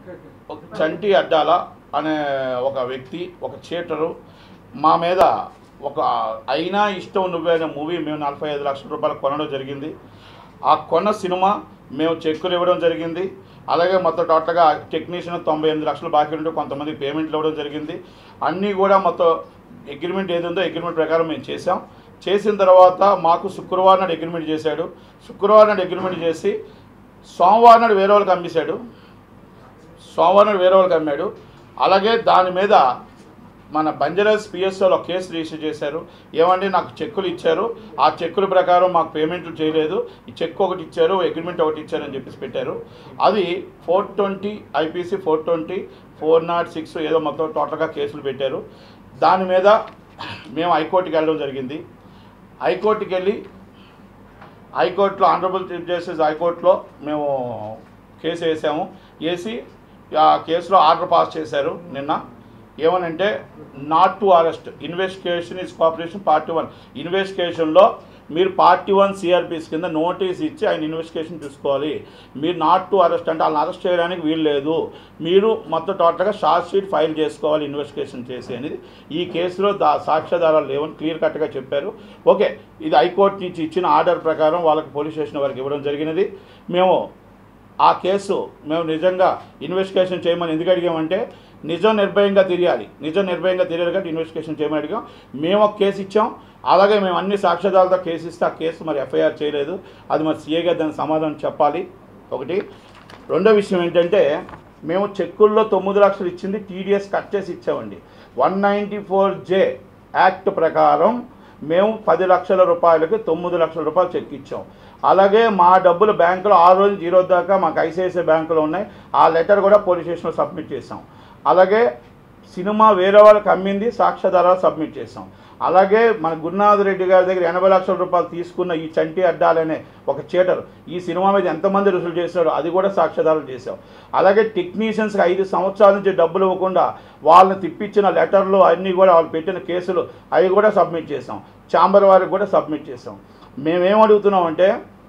చంటి అడ్డాల అనే ఒక వ్యక్తి ఒక చీటరు మా మీద ఒక అయినా ఇష్టం నువ్వే అనే మూవీ మేము నలభై ఐదు లక్షల రూపాయలు కొనడం జరిగింది ఆ కొన్న సినిమా మేము చెక్కులు ఇవ్వడం జరిగింది అలాగే మొత్తం టోటల్గా టెక్నీషియన్ తొంభై ఎనిమిది లక్షలు బాకీ ఉంటే కొంతమంది పేమెంట్లు ఇవ్వడం జరిగింది అన్నీ కూడా మొత్తం అగ్రిమెంట్ ఏది ఉందో అగ్రిమెంట్ ప్రకారం మేము చేసాం చేసిన తర్వాత మాకు శుక్రవారం నాడు అగ్రిమెంట్ చేశాడు శుక్రవారం నాడు అగ్రిమెంట్ చేసి సోమవారం నాడు వేరే వాళ్ళకి అమ్మేశాడు సోమవారం నాడు వేరే వాళ్ళకి అమ్మాడు అలాగే దాని మీద మన బంజరస్ పిఎస్ఓలో కేసు రిజిస్టర్ చేశారు ఏమండి నాకు చెక్కులు ఇచ్చారు ఆ చెక్కుల ప్రకారం మాకు పేమెంట్లు చేయలేదు ఈ చెక్ ఒకటి ఇచ్చారు అగ్రిమెంట్ ఒకటి ఇచ్చారు అని చెప్పేసి పెట్టారు అది four twenty IPC four twenty four not six ఏదో మొత్తం టోటల్గా కేసులు పెట్టారు దాని మీద మేము హైకోర్టుకి వెళ్ళడం జరిగింది హైకోర్టుకి వెళ్ళి హైకోర్టులో ఆనరబుల్ చీఫ్ జస్టిస్ హైకోర్టులో మేము కేసు వేసాము వేసి ఆ కేసులో ఆర్డర్ పాస్ చేశారు నిన్న ఏమనంటే not to arrest investigation is cooperation party one ఇన్వెస్టిగేషన్లో మీరు పార్టీ వన్ సిఆర్పిస్ కింద నోటీస్ ఇచ్చి ఆయన ఇన్వెస్టిగేషన్ చూసుకోవాలి మీరు నాట్ టు అరెస్ట్ అంటే వాళ్ళని అరెస్ట్ చేయడానికి వీలు లేదు మీరు మొత్తం టోటల్గా షార్ట్ షీట్ ఫైల్ చేసుకోవాలి ఇన్వెస్టిగేషన్ చేసి అనేది ఈ కేసులో దా సాక్ష్యాధారాలు లేవని క్లియర్ కట్గా చెప్పారు ఓకే ఇది హైకోర్టు నుంచి ఇచ్చిన ఆర్డర్ ప్రకారం వాళ్ళకి పోలీస్ స్టేషన్ వారికి ఇవ్వడం జరిగినది మేము ఆ కేసు మేము నిజంగా ఇన్వెస్టిగేషన్ చేయమని ఎందుకు అడిగామంటే నిజం నిర్భయంగా తెలియాలి నిజం నిర్భయంగా తెలియాలి కాబట్టి ఇన్వెస్టిగేషన్ చేయమని అడిగాం మేము ఒక కేసు ఇచ్చాం అలాగే మేము అన్ని సాక్ష్యాధారాలతో కేసు ఇస్తే ఆ కేసు మరి ఎఫ్ఐఆర్ చేయలేదు అది మరి సీఏ గారు దానికి సమాధానం చెప్పాలి ఒకటి రెండో విషయం ఏంటంటే మేము చెక్కుల్లో తొమ్మిది లక్షలు ఇచ్చింది టీడీఎస్ కట్ చేసి ఇచ్చామండి one ninety four J act ప్రకారం మేము పది లక్షల రూపాయలకి తొమ్మిది లక్షల రూపాయలు చెక్ ఇచ్చాం అలాగే మా డబ్బులు బ్యాంకులో ఆ రోజు జీరో దాకా మాకు ఐసిఐసిఐ బ్యాంకులో ఉన్నాయి ఆ లెటర్ కూడా పోలీస్ స్టేషన్లో సబ్మిట్ చేసాం అలాగే సినిమా వేరే వాళ్ళకి అమ్మింది సాక్ష్యాధారాలు సబ్మిట్ చేసాం అలాగే మన గురునాథ్ రెడ్డి గారి దగ్గర ఎనభై లక్షల రూపాయలు తీసుకున్న ఈ చంటి అడ్డాలనే ఒక చీటర్ ఈ సినిమా మీద ఎంతమంది రుసులు చేశారో అది కూడా సాక్ష్యాధారాలు చేసాం అలాగే టెక్నీషియన్స్కి ఐదు సంవత్సరాల నుంచి డబ్బులు ఇవ్వకుండా వాళ్ళని తిప్పించిన లెటర్లు అన్నీ కూడా వాళ్ళు పెట్టిన కేసులు అవి కూడా సబ్మిట్ చేసాం ఛాంబర్ వారికి కూడా సబ్మిట్ చేసాం మేమేం అడుగుతున్నామంటే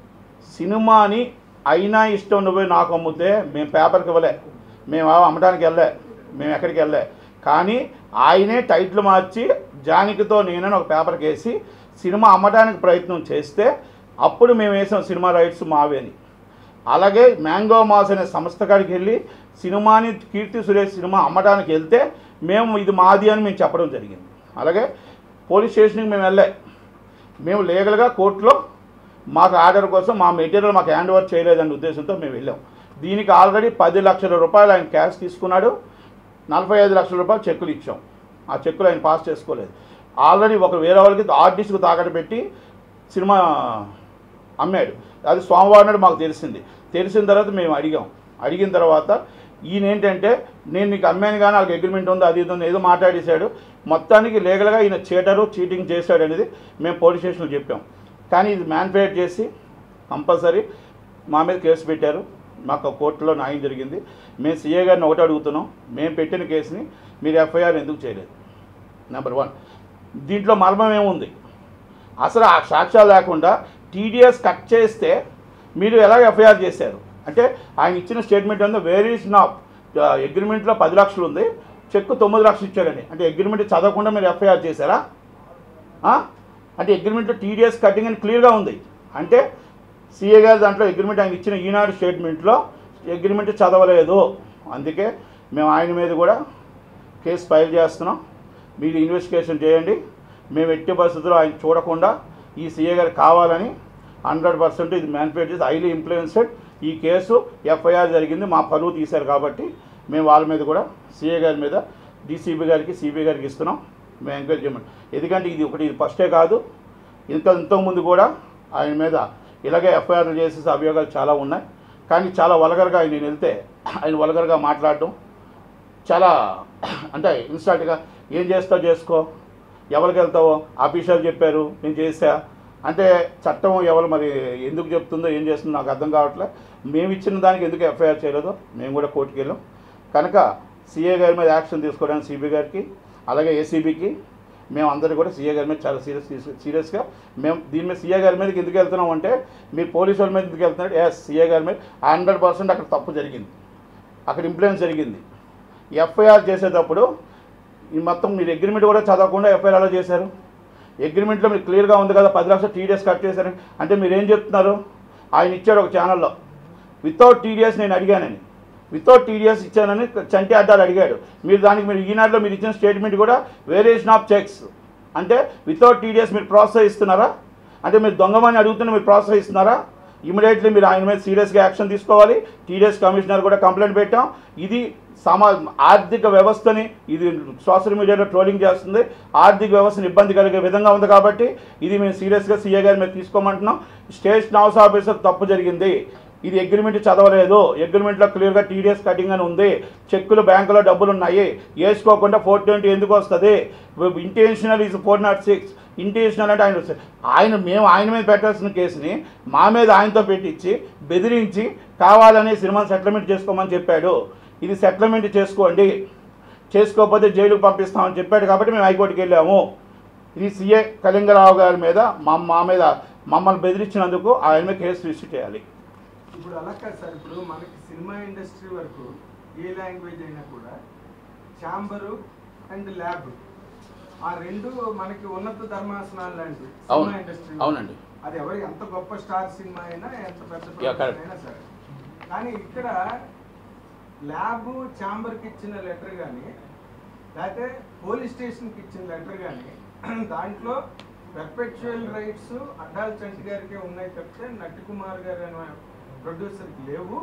సినిమాని అయినా ఇష్టం నువ్వే నాకు అమ్ముతే మేము పేపర్కి ఇవ్వలే మేము అమ్మడానికి వెళ్ళే మేము ఎక్కడికి వెళ్ళే కానీ ఆయనే టైటిల్ మార్చి జానకితో నేనని ఒక పేపర్కి వేసి సినిమా అమ్మడానికి ప్రయత్నం చేస్తే అప్పుడు మేము వేసాం సినిమా రైట్స్ మావే అని అలాగే మ్యాంగో మాస్ అనే సంస్థ కాడికి వెళ్ళి సినిమాని కీర్తి సురేష్ సినిమా అమ్మడానికి వెళ్తే మేము ఇది మాది అని మేము చెప్పడం జరిగింది అలాగే పోలీస్ స్టేషన్కి మేము వెళ్ళే మేము లీగల్గా కోర్టులో మాకు ఆర్డర్ కోసం మా మెటీరియల్ మాకు హ్యాండ్ ఓవర్ చేయలేదనే ఉద్దేశంతో మేము వెళ్ళాం దీనికి ఆల్రెడీ పది లక్షల రూపాయలు ఆయన క్యాష్ తీసుకున్నాడు నలభై ఐదు లక్షల రూపాయలు చెక్కులు ఇచ్చాం ఆ చెక్కులు ఆయన పాస్ చేసుకోలేదు ఆల్రెడీ ఒక వేరే వాళ్ళకి ఆర్టిస్ట్కి తాకట్టు పెట్టి సినిమా అమ్మాడు అది సోమవారం నాడు మాకు తెలిసింది తెలిసిన తర్వాత మేము అడిగాం అడిగిన తర్వాత ఈయన ఏంటంటే నేను నీకు అమ్మాను కానీ వాళ్ళకి అగ్రిమెంట్ ఉంది అది ఇది ఉంది ఏదో మాట్లాడేశాడు మొత్తానికి లీగల్గా ఈయన చీటరు చీటింగ్ చేశాడు అనేది మేము పోలీస్ స్టేషన్లో చెప్పాం కానీ ఇది మ్యాన్ఫేట్ చేసి కంపల్సరీ మా మీద కేసు పెట్టారు మాకు కోర్టులో న్యాయం జరిగింది మేము సీఏ గారిని ఒకటి అడుగుతున్నాం మేము పెట్టిన కేసుని మీరు ఎఫ్ఐఆర్ ఎందుకు చేయలేదు నెంబర్ వన్ దీంట్లో మర్మం ఏముంది అసలు ఆ సాక్ష్యాలు లేకుండా టీడీఎస్ కట్ చేస్తే మీరు ఎలా ఎఫ్ఐఆర్ చేశారు అంటే ఆయన ఇచ్చిన స్టేట్మెంట్ ఉంది వేర్ ఈస్ నా అగ్రిమెంట్లో పది లక్షలు ఉంది చెక్ తొమ్మిది లక్షలు ఇచ్చారండి అంటే అగ్రిమెంట్ చదవకుండా మీరు ఎఫ్ఐఆర్ చేశారా ఆ? అంటే అగ్రిమెంట్లో టీడీఎస్ కటింగ్ అని క్లియర్గా ఉంది అంటే సీఏ గారి దాంట్లో అగ్రిమెంట్ ఆయన ఇచ్చిన ఈనాడు స్టేట్మెంట్లో అగ్రిమెంట్ చదవలేదు అందుకే మేము ఆయన మీద కూడా కేసు ఫైల్ చేస్తున్నాం మీరు ఇన్వెస్టిగేషన్ చేయండి మేము ఎట్టి పరిస్థితుల్లో ఆయన చూడకుండా ఈ సీఏ గారు కావాలని హండ్రెడ్ పర్సెంట్ ఇది మ్యాన్ఫేట్ చేసి హైలీ ఇన్ఫ్లుయెన్స్డ్ ఈ కేసు ఎఫ్ఐఆర్ జరిగింది మా పరువు తీశారు కాబట్టి మేము వాళ్ళ మీద కూడా సీఏ గారి మీద డీసీబీ గారికి సిబిఐ గారికి ఇస్తున్నాం మేము ఎంక్వైరీ చేయమని ఎందుకంటే ఇది ఒకటి ఇది ఫస్టే కాదు ఇంత ఇంతకుముందు కూడా ఆయన మీద ఇలాగే ఎఫ్ఐఆర్లు చేసేసి అభియోగాలు చాలా ఉన్నాయి కానీ చాలా వల్గర్గా ఆయన నేను వెళ్తే ఆయన వల్గర్గా మాట్లాడడం చాలా అంటే ఇన్స్టాంట్గా ఏం చేస్తావు చేసుకో ఎవరికి వెళ్తావో ఆఫీసర్ చెప్పారు నేను చేసా అంటే చట్టం ఎవరు మరి ఎందుకు చెప్తుందో ఏం చేస్తుందో నాకు అర్థం కావట్లే మేము ఇచ్చిన దానికి ఎందుకు ఎఫ్ఐఆర్ చేయలేదో మేము కూడా కోర్టుకి వెళ్ళాం కనుక సిఏ గారి మీద యాక్షన్ తీసుకోవడానికి సిబి గారికి అలాగే ఏసీబీకి మేము అందరూ కూడా సీఏ గారి మీద చాలా సీరియస్ సీరియస్గా మేము దీని మీద సీఏ గారి మీదకి ఎందుకు వెళ్తున్నాం అంటే మీరు పోలీసు వాళ్ళ మీద ఎందుకు వెళ్తున్నారు ఎస్ సీఏ గారి మీద హండ్రెడ్ పర్సెంట్ అక్కడ తప్పు జరిగింది అక్కడ ఇంప్లూయెన్స్ జరిగింది ఎఫ్ఐఆర్ చేసేటప్పుడు ఈ మొత్తం మీరు అగ్రిమెంట్ కూడా చదవకుండా ఎఫ్ఐఆర్లో చేశారు అగ్రిమెంట్లో మీరు క్లియర్గా ఉంది కదా పది లక్షలు టీడీఎస్ కట్ చేశారు అంటే మీరు ఏం చెప్తున్నారు ఆయన ఇచ్చాడు ఒక ఛానల్లో వితౌట్ టీడీఎస్ నేను అడిగానని వితౌట్ టీడీఎస్ ఇచ్చానని చంటి అడ్డాలు అడిగాడు మీరు దానికి మీరు ఈనాడులో మీరు ఇచ్చిన స్టేట్మెంట్ కూడా వేరియేషన్ ఆఫ్ చెక్స్ అంటే వితౌట్ టీడీఎస్ మీరు ప్రోత్సహిస్తున్నారా అంటే మీరు దొంగమని అడుగుతున్న మీరు ప్రోత్సహిస్తున్నారా ఇమీడియట్లీ మీరు ఆయన మీద సీరియస్గా యాక్షన్ తీసుకోవాలి టీడీఎస్ కమిషనర్ కూడా కంప్లైంట్ పెట్టాం ఇది సమా ఆర్థిక వ్యవస్థని ఇది సోషల్ మీడియాలో ట్రోలింగ్ చేస్తుంది ఆర్థిక వ్యవస్థను ఇబ్బంది కలిగే విధంగా ఉంది కాబట్టి ఇది మేము సీరియస్గా సీఏ గారి మీద తీసుకోమంటున్నాం స్టేషన్ హౌస్ ఆఫీసర్ తప్పు జరిగింది ఇది అగ్రిమెంట్ చదవలేదు అగ్రిమెంట్లో క్లియర్గా టీడీఎస్ కటింగ్ అని ఉంది చెక్కులు బ్యాంకులో డబ్బులు ఉన్నాయి వేసుకోకుండా ఫోర్ ట్వంటీ ఎందుకు వస్తుంది intentional is four not six intentional అంటే ఆయన ఆయన మేము ఆయన మీద పెట్టాల్సిన కేసుని మా మీద ఆయనతో పెట్టించి బెదిరించి కావాలని సినిమా సెటిల్మెంట్ చేసుకోమని చెప్పాడు ఇది సెటిల్మెంట్ చేసుకోండి చేసుకోకపోతే జైలుకు పంపిస్తామని చెప్పాడు కాబట్టి మేము హైకోర్టుకి వెళ్ళాము ఇది సీఏ కళింగరావు గారి మీద మా మా మీద మమ్మల్ని బెదిరించినందుకు ఆయన మీద కేసు రిజిస్టర్ చేయాలి ఇప్పుడు అలా కాదు సార్ ఇప్పుడు మనకి సినిమా ఇండస్ట్రీ వరకు ఏ లాంగ్వేజ్ అయినా కూడా ఛాంబరు అండ్ ల్యాబ్ ఆ రెండు మనకి ఉన్నత ధర్మాసనాలు లాంటివి సినిమా అవును ఇండస్ట్రీ అవునండి అది ఎవరి ఎంత గొప్ప స్టార్ సినిమా అయినా ఎంత పెద్ద Yeah, correct. ప్రొడక్షన్ అయినా సరే కానీ ఇక్కడ ల్యాబ్ ఛాంబర్కి ఇచ్చిన లెటర్ కానీ లేకపోతే పోలీస్ స్టేషన్కి ఇచ్చిన లెటర్ కానీ దాంట్లో పెర్పెచువల్ రైట్స్ అడ్డాల చంటి గారికి ఉన్నాయి తప్పితే నట్టి కుమార్ గారు అనే ప్రొడ్యూసర్కి లేవు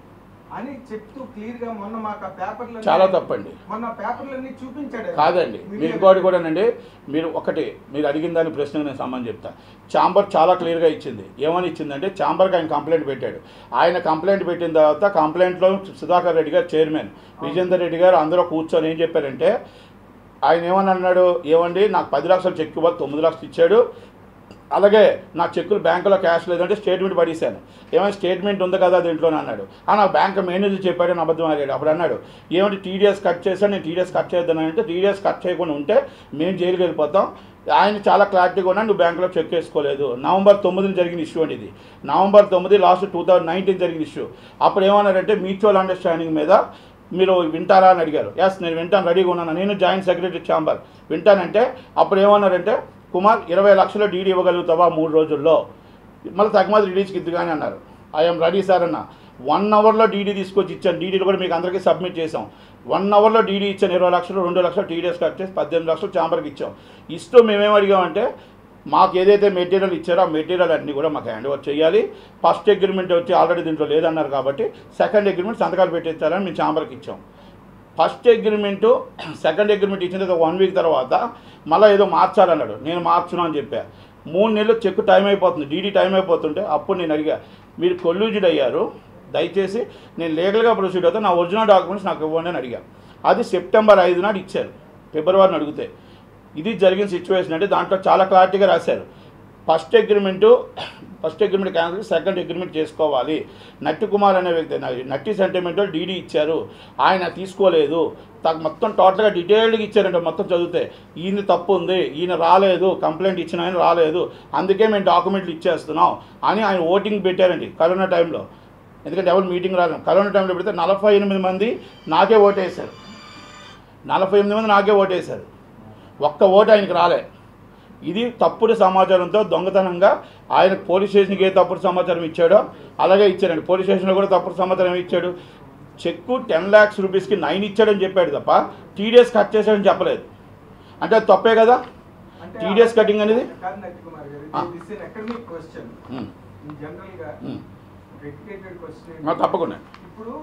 అని చెప్తూ క్లియర్ గా మొన్న మాకు ఆ పేపర్లు చాలా తప్పండి మొన్న పేపర్లన్నీ చూపించాడు ఆయన. కాదండి మీరు మీడియా- ఇంకోటి కూడానండి మీరు ఒకటి మీరు అడిగిన దాని ప్రశ్నకు నేను సంబంధం చెప్తా చాంబర్ చాలా క్లియర్గా ఇచ్చింది ఏమని ఇచ్చిందంటే చాంబర్కి ఆయన కంప్లైంట్ పెట్టాడు ఆయన కంప్లైంట్ పెట్టిన తర్వాత కంప్లైంట్లో సుధాకర్ రెడ్డి గారు చైర్మన్ విజేందర్ రెడ్డి గారు అందరూ కూర్చొని ఏం చెప్పారంటే ఆయన ఏమని అన్నాడు ఏమండి నాకు పది లక్షలు చెక్ ఇవ్వాలి తొమ్మిది లక్షలు ఇచ్చాడు అలాగే నా చెక్కులు బ్యాంకులో క్యాష్ లేదంటే స్టేట్మెంట్ పడేశాను ఏమైనా స్టేట్మెంట్ ఉంది కదా దీంట్లోనే అన్నాడు ఆ నా బ్యాంక్ మేనేజర్ చెప్పాడని అబద్ధం ఆడాడు అప్పుడు అన్నాడు ఏమంటే టీడీఎస్ కట్ చేశాను నేను టీడీఎస్ కట్ చేద్దాను అంటే టీడీఎస్ కట్ చేయకుండా ఉంటే మేము జైలుకి వెళ్ళిపోతాం ఆయన చాలా క్లారిటీగా ఉన్నా నువ్వు బ్యాంకులో చెక్ వేసుకోలేదు నవంబర్ తొమ్మిదిని జరిగిన ఇష్యూ అండి ఇది నవంబర్ తొమ్మిది లాస్ట్ టూ థౌజండ్ నైన్టీన్ జరిగిన ఇష్యూ అప్పుడు ఏమన్నారంటే మ్యూచువల్ అండర్స్టాండింగ్ మీద మీరు వింటారా అని అడిగారు ఎస్ నేను వింటాను రెడీగా ఉన్నాను నేను జాయింట్ సెక్రటరీ ఛాంబర్ వింటానంటే అప్పుడు ఏమన్నారంటే కుమార్ ఇరవై లక్షల డీడీ ఇవ్వగలుగుతావా మూడు రోజుల్లో మళ్ళీ తగ్గమది రిలీజ్కి ఇద్దు కానీ అన్నారు ఐఎమ్ రెడీ సార్ అన్న వన్ అవర్లో డీడీ తీసుకొచ్చి ఇచ్చాను డీడీలు కూడా మీకు అందరికీ సబ్మిట్ చేసాం వన్ అవర్లో డీడీ ఇచ్చాను ఇరవై లక్షలు రెండు లక్షలు టీడీఎస్ కట్ చేసి పద్దెనిమిది లక్షలు ఛాంబర్కి ఇచ్చాం ఇస్తూ మేమేం అడిగామంటే మాకు ఏదైతే మెటీరియల్ ఇచ్చారో ఆ మెటీరియల్ అన్నీ కూడా మాకు హ్యాండ్ ఓవర్ చేయాలి ఫస్ట్ అగ్రిమెంట్ వచ్చి ఆల్రెడీ దీంట్లో లేదన్నారు కాబట్టి సెకండ్ అగ్రిమెంట్ సంతకాలు పెట్టించారని మేము ఛాంబర్కి ఇచ్చాం ఫస్ట్ అగ్రిమెంటు సెకండ్ అగ్రిమెంట్ ఇచ్చిన తర్వాత వన్ వీక్ తర్వాత మళ్ళీ ఏదో మార్చాలన్నాడు నేను మార్చును అని చెప్పా మూడు నెలలు చెక్ టైం అయిపోతుంది డీడీ టైం అయిపోతుంటే అప్పుడు నేను అడిగా మీరు కొల్యూజుడ్ అయ్యారు దయచేసి నేను లీగల్గా ప్రొసీడ్ అవుతా నా ఒరిజినల్ డాక్యుమెంట్స్ నాకు ఇవ్వండి అని అడిగా అది సెప్టెంబర్ ఐదు నాడు ఇచ్చారు ఫిబ్రవరిని అడిగితే ఇది జరిగిన సిచ్యువేషన్ అంటే దాంట్లో చాలా క్లారిటీగా రాశారు first agreement first agreement cancel second agreement చేసుకోవాలి నట్టి కుమార్ అనే వ్యక్తి న- నట్టి సెంటిమెంటల్ డీడీ ఇచ్చారు ఆయన తీసుకోలేదు తగ్గ మొత్తం టోటల్గా డీటెయిల్డ్గా ఇచ్చారంట మొత్తం చదివితే ఈయన తప్పు ఉంది ఈయన రాలేదు కంప్లైంట్ ఇచ్చిన ఆయన రాలేదు అందుకే మేము డాక్యుమెంట్లు ఇచ్చేస్తున్నాం అని ఆయన ఓటింగ్ పెట్టారండి కరోనా టైంలో ఎందుకంటే ఎవరు మీటింగ్ రాలేదు కరోనా టైంలో పెడితే నలభై ఎనిమిది మంది నాకే ఓటేశారు నలభై ఎనిమిది మంది నాకే ఓటేశారు ఒక్క ఓటు ఆయనకి రాలే ఇది తప్పుడు సమాచారంతో దొంగతనంగా ఆయన పోలీస్ స్టేషన్కి ఏ తప్పుడు సమాచారం ఇచ్చాడో అలాగే ఇచ్చారండి పోలీస్ స్టేషన్లో కూడా తప్పుడు సమాచారం ఇచ్చాడు చెక్కు టెన్ ల్యాక్స్ రూపీస్కి నైన్ ఇచ్చాడని చెప్పాడు తప్ప టీడీఎస్ కట్ చేశాడని చెప్పలేదు అంటే అది తప్పే కదా అంటే టీడీఎస్ కటింగ్ అనేది కాదు నట్టి కుమార్ ఆ. గారు this in academic question um, general గా ఉమ్. ఎడ్యుకేటెడ్ క్వశ్చన్ ఆ, తప్పకుండా ఇప్పుడు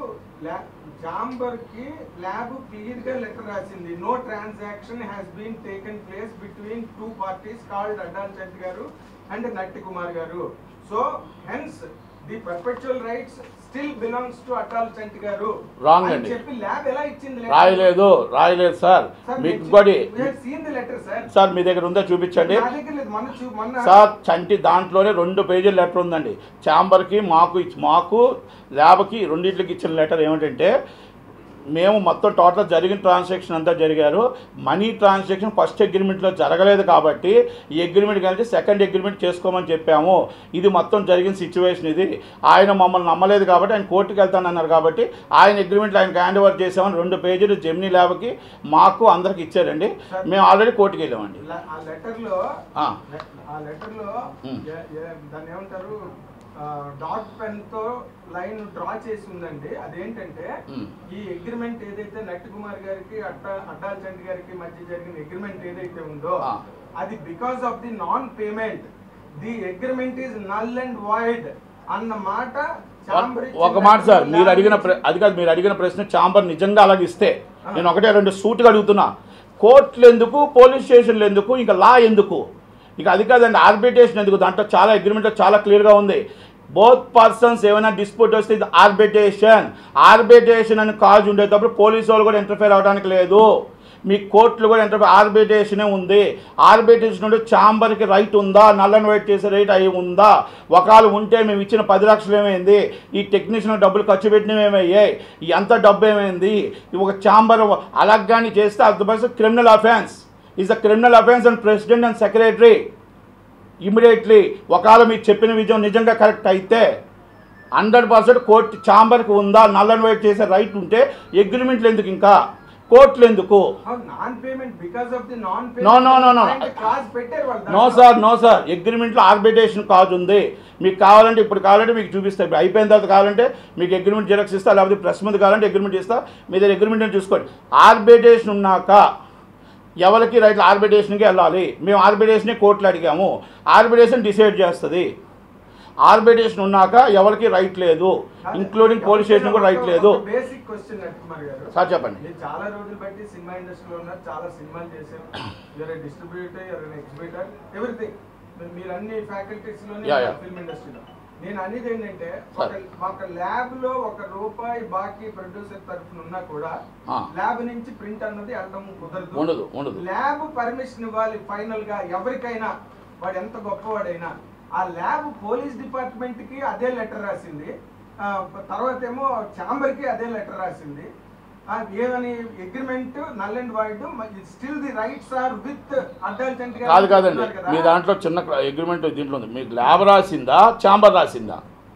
జాంబర్ కి ల్యాబ్ క్లియర్ గా లెటర్ రాసింది no transaction has been taken place between two parties called Addal Chand గారు అండ్ నట్టి కుమార్ గారు so hence the perpetual rights still belongs to Addal Chand గారు Wrong అని అండి. చెప్పి ల్యాబ్ ఎలా ఇచ్చింది letter? రాయలేదు రాయలేదు సార్ Sir, మీకు we- ఇంకోటి we have seen the letter, sir. Sir మీ దగ్గర ఉందో చూపించండి నా దగ్గర లేదు మొన్న చూ- మొన్న సార్ చంటి దాంట్లోనే రెండు పేజీల లెటర్ ఉందండి ఛాంబర్కి మాకు ఇచ్చి మాకు ల్యాబ్కి రెండింటికి ఇచ్చిన లెటర్ ఏమిటంటే మేము మొత్తం టోటల్ జరిగిన ట్రాన్సాక్షన్ అంతా జరిగారు మనీ ట్రాన్సాక్షన్ ఫస్ట్ అగ్రిమెంట్లో జరగలేదు కాబట్టి ఈ అగ్రిమెంట్ కలిసి సెకండ్ అగ్రిమెంట్ చేసుకోమని చెప్పాము ఇది మొత్తం జరిగిన సిచ్యువేషన్ ఇది ఆయన మమ్మల్ని నమ్మలేదు కాబట్టి ఆయన కోర్టుకి వెళ్తానన్నారు కాబట్టి ఆయన అగ్రిమెంట్లు ఆయనకి హ్యాండ్ ఓవర్ చేసామని రెండు పేజీలు జెమినీ ల్యాబ్కి మాకు అందరికి ఇచ్చారండి మేము ఆల్రెడీ కోర్టుకి వెళ్ళామండి ల- ఆ లెటర్ లో ఆ. ఆ లెటర్ లో ఉమ్. ఏ- ఏ- దాన్ని ఏమంటారు డాట్ పెన్ తో లైన్ డ్రా చేసి ఉందండి అదేంటంటే ఉమ్. ఈ అగ్రిమెంట్ ఏదైతే నట్టి కుమార్ గారికి అడ్డా అడ్డాల చంటి గారికి మధ్య జరిగిన అగ్రిమెంట్ ఏదైతే ఉందో ఆ. అది because of the non payment the agreement is null and void అన్న మాట చాంబర్ ఇచ్చిన ఒక మాట సార్ మీరు letter అడిగిన నుంచి- ప్ర- అది కాదు మీరు అడిగిన ప్రశ్న చాంబర్ నిజంగా అలాగే ఇస్తే నేను ఒకటే రెండు సూటుగా అడుగుతున్నా కోర్టులు ఎందుకు పోలీస్ స్టేషన్లు ఎందుకు ఇంకా లా ఎందుకు ఇక అది కాదండి ఆర్బిట్రేషన్ ఎందుకు దాంట్లో చాలా అగ్రిమెంట్లో చాలా క్లియర్గా ఉంది బోత్ పర్సన్స్ ఏమైనా డిస్ప్యూట్ వస్తే ఇది ఆర్బిట్రేషన్ ఆర్బిట్రేషన్ అని కాజ్ ఉండేటప్పుడు పోలీసు వాళ్ళు కూడా ఇంటర్ఫేర్ అవ్వడానికి లేదు మీ కోర్టులు కూడా ఇంటర్ ఆర్బిట్రేషనే ఉంది ఆర్బిట్రేషన్ ఉంటే ఛాంబర్కి రైట్ ఉందా నల్లని వైట్ చేసే రైట్ అయి ఉందా ఒకవేళ ఉంటే మేము ఇచ్చిన పది లక్షలు ఏమైంది ఈ టెక్నీషియన్ డబ్బులు ఖర్చు పెట్టినవి ఏమయ్యాయి ఎంత డబ్బు ఏమైంది ఈ ఒక ఛాంబర్ అలాగాని చేస్తే అది criminal offence is a criminal offence and president and secretary immediately ఒకవేళ మీరు చెప్పిన విజయం నిజంగా కరెక్ట్ అయితే హండ్రెడ్ పర్సెంట్ కోర్టు ఛాంబర్కి ఉందా నల్లని వైట్ చేసే రైట్ ఉంటే అగ్రిమెంట్లు ఎందుకు ఇంకా కోర్టులు ఎందుకు non payment because of the non No, no, no, no. Clause పెట్టారు వాళ్ళు నో దాంట్లో. సార్ నో సార్ అగ్రిమెంట్లో ఆర్బిట్రేషన్ కాజ్ ఉంది మీకు కావాలంటే ఇప్పుడు కావాలంటే మీకు చూపిస్తాను ఇప్పుడు అయిపోయిన తర్వాత కావాలంటే మీకు అగ్రిమెంట్ జిరాక్స్ ఇస్తా లేకపోతే ప్రెస్ ముందు కావాలంటే అగ్రిమెంట్ ఇస్తా మీ దగ్గర అగ్రిమెంట్ చూసుకోండి ఆర్బిట్రేషన్ ఉన్నాక ఎవరికి రైట్ ఆర్బిట్రేషన్కి వెళ్ళాలి మేము ఆర్బిట్రేషనే కోర్టులో అడిగాము ఆర్బిట్రేషన్ డిసైడ్ చేస్తుంది ఆర్బిట్రేషన్ ఉన్నాక ఎవరికి రైట్ లేదు ఇంక్లూడింగ్ పోలీస్ స్టేషన్ కూడా రైట్ లేదు బేసిక్ క్వశ్చన్ కుమార్ గారు సార్ చెప్పండి మీరు చాలా రోజులు బట్టి సినిమా ఇండస్ట్రీలో ఉన్నారు చాలా సినిమాలు చేశారు you're distributor you're exhibitor everything మీరు అన్ని ఫ్యాకల్టీస్ లోనే Yeah, yeah. ఫిల్మ్ ఇండస్ట్రీలో నేను అనేది ఏంటంటే Sir. ఒక ఒక ల్యాబ్ లో ఒక రూపాయి బాకీ ప్రొడ్యూసర్ తరఫున ఉన్నా కూడా ఆ. ల్యాబ్ నుంచి ప్రింట్ అన్నది వెళ్ళడం కుదరదు ఉండదు ఉండదు ల్యాబ్ పర్మిషన్ ఇవ్వాలి ఫైనల్ గా ఎవరికైనా వాడు ఎంత గొప్పవాడైనా ఆ ల్యాబ్ పోలీస్ డిపార్ట్మెంట్ కి అదే లెటర్ రాసింది ఆ, తర్వాత ఏమో చాంబర్ కి అదే లెటర్ రాసింది ఆ, ఏమని agreement null and void still the rights are with Addal కాదు కాదండి మీ దాంట్లో చిన్న అగ్రిమెంట్ దీంట్లో ఉంది మీకు ల్యాబ్ రాసిందా ఛాంబర్ రాసిందా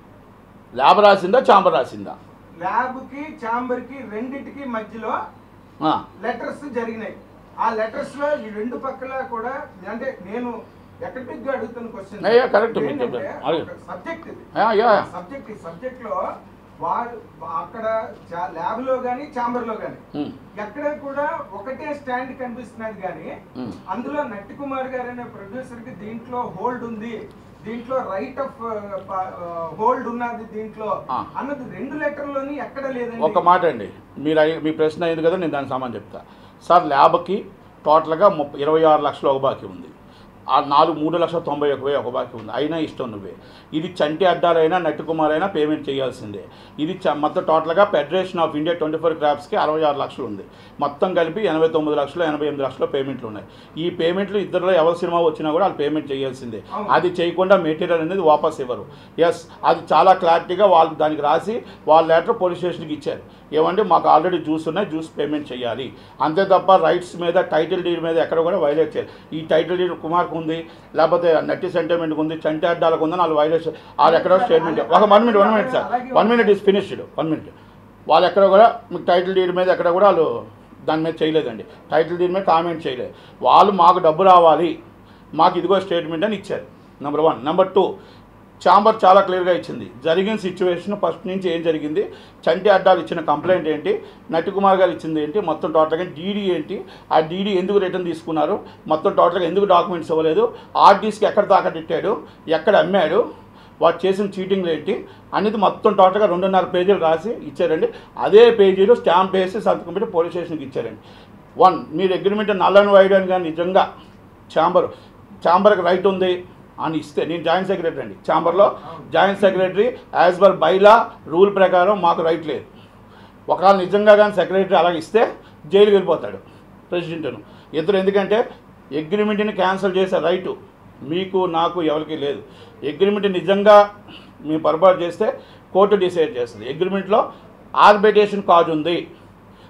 ల్యాబ్ రాసిందా ఛాంబర్ రాసిందా ల్యాబ్ కి చాంబర్ కి రెండిటికి మధ్యలో ఆ, లెటర్స్ జరిగినాయి ఆ లెటర్స్ లో ఈ రెండు పక్కల కూడా అంటే నేను ఎకడమిక్ గా అడుగుతున్న క్వశ్చన్ Yeah, yeah, correct. మీరు చెప్పండి. అడుగు. సబ్జెక్ట్ ఇది యా, యా. సబ్జెక్ట్ ఈ సబ్జెక్ట్ లో వాళ్ళు అక్కడ ల్యాబ్ లో గానీ చాంబర్ లో గానీ ఉమ్, ఎక్కడ కూడా ఒకటే స్టాండ్ కనిపిస్తున్నది కానీ ఉమ్. అందులో నట్టి కుమార్ గారు అనే ప్రొడ్యూసర్ కి దీంట్లో హోల్డ్ ఉంది దీంట్లో రైట్ ఆఫ్ హోల్డ్ ఉన్నది దీంట్లో ఆ. అన్నది రెండు లెటర్లోని ఎక్కడ లేదండి ఒక మాట అండి మీరు అడిగి- మీ ప్రశ్న అయింది కదా నేను దానికి సమాధానం చెప్తా సార్ ల్యాబ్కి టోటల్గా ముప్పై ఇరవై ఆరు లక్షలు ఒక బాకీ ఉంది ఆ నాలుగు మూడు లక్షల తొంభై ఒక వెయ్యి ఒక బాకీ ఉంది అయినా ఇష్టం నువ్వే ఇది చంటి అడ్డారైనా నట్టి కుమార్ అయినా పేమెంట్ చేయాల్సిందే ఇది చ- మొత్తం టోటల్గా federation of India twenty four క్రాప్స్కి అరవై ఆరు లక్షలు ఉంది మొత్తం కలిపి ఎనభై తొమ్మిది లక్షలు ఎనభై ఎనిమిది లక్షల పేమెంట్లు ఉన్నాయి ఈ పేమెంట్లు ఇద్దరిలో ఎవరి సినిమా వచ్చినా కూడా వాళ్ళు పేమెంట్ చేయాల్సిందే అవును. అది చేయకుండా మెటీరియల్ అనేది వాపస్ ఇవ్వరు ఎస్ అది చాలా క్లారిటీగా వాళ్ళు దానికి రాసి వాళ్ళ లెటర్ పోలీస్ స్టేషన్కి ఇచ్చారు ఏమంటే మాకు ఆల్రెడీ జ్యూస్ ఉన్నాయి జ్యూస్ పేమెంట్ చేయాలి అంతే తప్ప రైట్స్ మీద టైటిల్ డీడ్ మీద ఎక్కడ కూడా వైలేట్ చేయాలి ఈ టైటిల్ డీడ్ కుమార్కు ఉంది లేకపోతే నట్టి సెంటిమెంట్కి ఉంది చంటి అడ్డాలకు ఉంది వాళ్ళు వైలేట్ వాళ్ళు ఎక్కడో స్టేట్మెంట్ ఒక one minute one minute sir one minute is finished one minute వాళ్ళు ఎక్కడ కూడా మీకు టైటిల్ డీడ్ మీద ఎక్కడ కూడా వాళ్ళు దాని మీద చేయలేదండి టైటిల్ డీడ్ మీద కామెంట్ చేయలేదు వాళ్ళు మాకు డబ్బు రావాలి మాకు ఇదిగో స్టేట్మెంట్ అని ఇచ్చారు number one number two chamber చాలా క్లియర్గా ఇచ్చింది జరిగిన సిచ్యువేషన్ ఫస్ట్ నుంచి ఏం జరిగింది చంటి అడ్డాలు ఇచ్చిన కంప్లైంట్ ఏంటి నటి కుమార్ గారు ఇచ్చింది ఏంటి మొత్తం టోటల్గా డీడీ ఏంటి ఆ డీడీ ఎందుకు రిటర్న్ తీసుకున్నారు మొత్తం టోటల్గా ఎందుకు డాక్యుమెంట్స్ ఇవ్వలేదు ఆర్డీస్కి ఎక్కడ తాకట్టిట్టాడు ఎక్కడ అమ్మాడు వాడు చేసిన చీటింగ్లు ఏంటి అనేది మొత్తం టోటల్గా రెండున్నర పేజీలు రాసి ఇచ్చారండి అదే పేజీలో స్టాంప్ వేసి సంతకం పెట్టి పోలీస్ స్టేషన్కి ఇచ్చారండి వన్ మీరు అగ్రిమెంట్ నల్లని వైడని కానీ నిజంగా ఛాంబర్ ఛాంబర్కి రైట్ ఉంది అని ఇస్తే నేను జాయింట్ సెక్రటరీ అండి ఛాంబర్లో joint secretary as per bylaw rule ప్రకారం మాకు రైట్ లేదు ఒకవేళ నిజంగా కానీ సెక్రటరీ అలాగ ఇస్తే జైలుకి వెళ్ళిపోతాడు ప్రెసిడెంట్ను ఇద్దరు ఎందుకంటే అగ్రిమెంట్ని క్యాన్సిల్ చేసే రైటు మీకు నాకు ఎవరికి లేదు అగ్రిమెంట్ నిజంగా మేము పొరపాటు చేస్తే కోర్టు డిసైడ్ చేస్తుంది అగ్రిమెంట్లో ఆర్బిటేషన్ కాజ్ ఉంది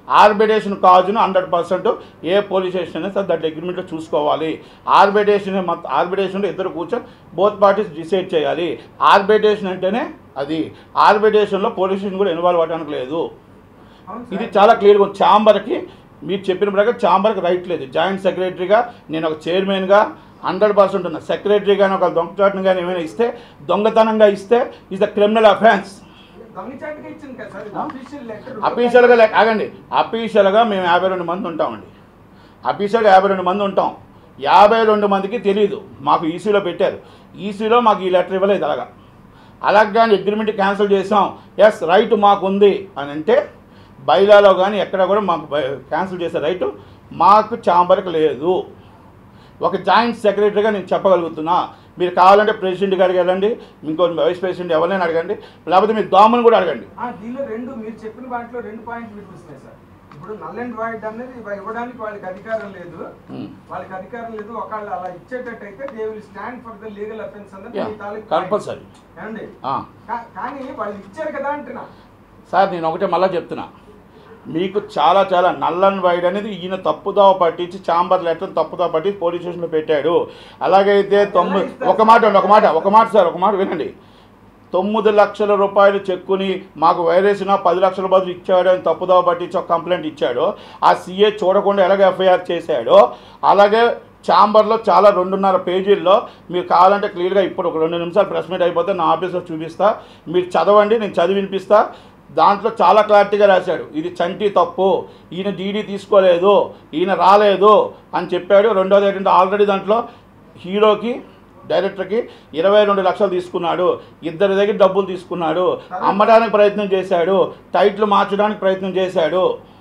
ఆర్బిటేషన్ కాజును హండ్రెడ్ పర్సెంట్ ఏ పోలీస్ స్టేషన్ అయినా సరే దాంట్లో అగ్రిమెంట్లో చూసుకోవాలి ఆర్బిటేషన్ మొత్తం ఆర్బిటేషన్లో ఇద్దరు కూర్చొని బోత్ పార్టీస్ డిసైడ్ చేయాలి ఆర్బిటేషన్ అంటేనే అది ఆర్బిటేషన్లో పోలీస్ స్టేషన్ కూడా ఇన్వాల్వ్ అవ్వడానికి లేదు అవును ఇది సార్. చాలా క్లియర్గా ఉంది ఛాంబర్కి మీరు చెప్పిన ప్రకారం ఛాంబర్కి రైట్ లేదు జాయింట్ సెక్రటరీగా నేను ఒక చైర్మన్గా హండ్రెడ్ పర్సెంట్ ఉన్నా సెక్రటరీ కానీ ఒక దొంగచాటును కానీ ఏమైనా ఇస్తే దొంగతనంగా ఇస్తే ఇస్ ద క్రిమినల్ అఫెన్స్ దొంగచాటుగా ఇచ్చింది కదా సార్ ఆ? అఫీషియల్ లెటర్ అఫీషియల్గా లెక్క ఆగండి అఫీషియల్గా మేము యాభై రెండు మంది ఉంటామండి అఫీషియల్గా యాభై రెండు మంది ఉంటాం యాభై రెండు మందికి తెలియదు మాకు ఈసీలో పెట్టారు ఈసీలో మాకు ఈ లెటర్ ఇవ్వలేదు అలాగా అలాగ కానీ అగ్రిమెంట్ క్యాన్సిల్ చేసాం ఎస్ రైట్ మాకు ఉంది అని అంటే బైలాలో కానీ ఎక్కడ కూడా మాకు క్యాన్సిల్ చేసే రైటు మాకు ఛాంబర్కి లేదు ఒక జాయింట్ సెక్రటరీగా నేను చెప్పగలుగుతున్నా మీరు కావాలంటే ప్రెసిడెంట్ గారికి వెళ్ళండి ఇంకో వైస్ ప్రెసిడెంట్ ఎవరైనా అడగండి లేకపోతే మీరు దోమని కూడా అడగండి ఆ, దీనిలో రెండు మీరు చెప్పిన వాటిలో రెండు పాయింట్లు వినిపిస్తున్నాయి సార్ ఇప్పుడు నల్ అండ్ వైట్ అనేది ఇవ్వ- ఇవ్వడానికి వాళ్ళకి అధికారం లేదు Hmm. వాళ్ళకి అధికారం లేదు ఒకళ్ళు అలా ఇచ్చేటట్టయితే they will stand for the legal offence అన్నది Yeah, మీ తాలూకు compulsory. point. ఏమండి ఆ. కా- కానీ వాళ్ళు ఇచ్చారు కదా అంటున్నా సార్ నేను ఒకటే మళ్ళీ చెప్తున్నా మీకు చాలా చాలా నల్ అండ్ వైడ్ అనేది ఈయన తప్పుదోవ పట్టించి చాంబర్ లెటర్ తప్పుదోవ పట్టించి పోలీస్ స్టేషన్లో పెట్టాడు అలాగైతే తొమ్మిది ఒక మాట అండి ఒక మాట ఒక మాట సార్ ఒక మాట వినండి తొమ్మిది లక్షల రూపాయలు చెక్కుని మాకు వైరేసిన పది లక్షల బదులు ఇచ్చాడు అని తప్పుదోవ పట్టించి ఒక కంప్లైంట్ ఇచ్చాడు ఆ సీఏ చూడకుండా ఎలాగ ఎఫ్ఐఆర్ చేశాడో అలాగే ఛాంబర్లో చాలా రెండున్నర పేజీల్లో మీరు కావాలంటే క్లియర్గా ఇప్పుడు ఒక రెండు నిమిషాలు ప్రెస్ మీట్ అయిపోతే నా ఆఫీస్లో చూపిస్తా మీరు చదవండి నేను చదివి వినిపిస్తా దాంట్లో చాలా క్లారిటీగా రాశాడు ఇది చంటి తప్పు ఈయన డీడీ తీసుకోలేదు ఈయన రాలేదు అని చెప్పాడు రెండోది ఏంటంటే ఆల్రెడీ దాంట్లో హీరోకి డైరెక్టర్కి ఇరవై రెండు లక్షలు తీసుకున్నాడు ఇద్దరి దగ్గర డబ్బులు తీసుకున్నాడు అమ్మడానికి ప్రయత్నం చేశాడు టైట్లు మార్చడానికి ప్రయత్నం చేశాడు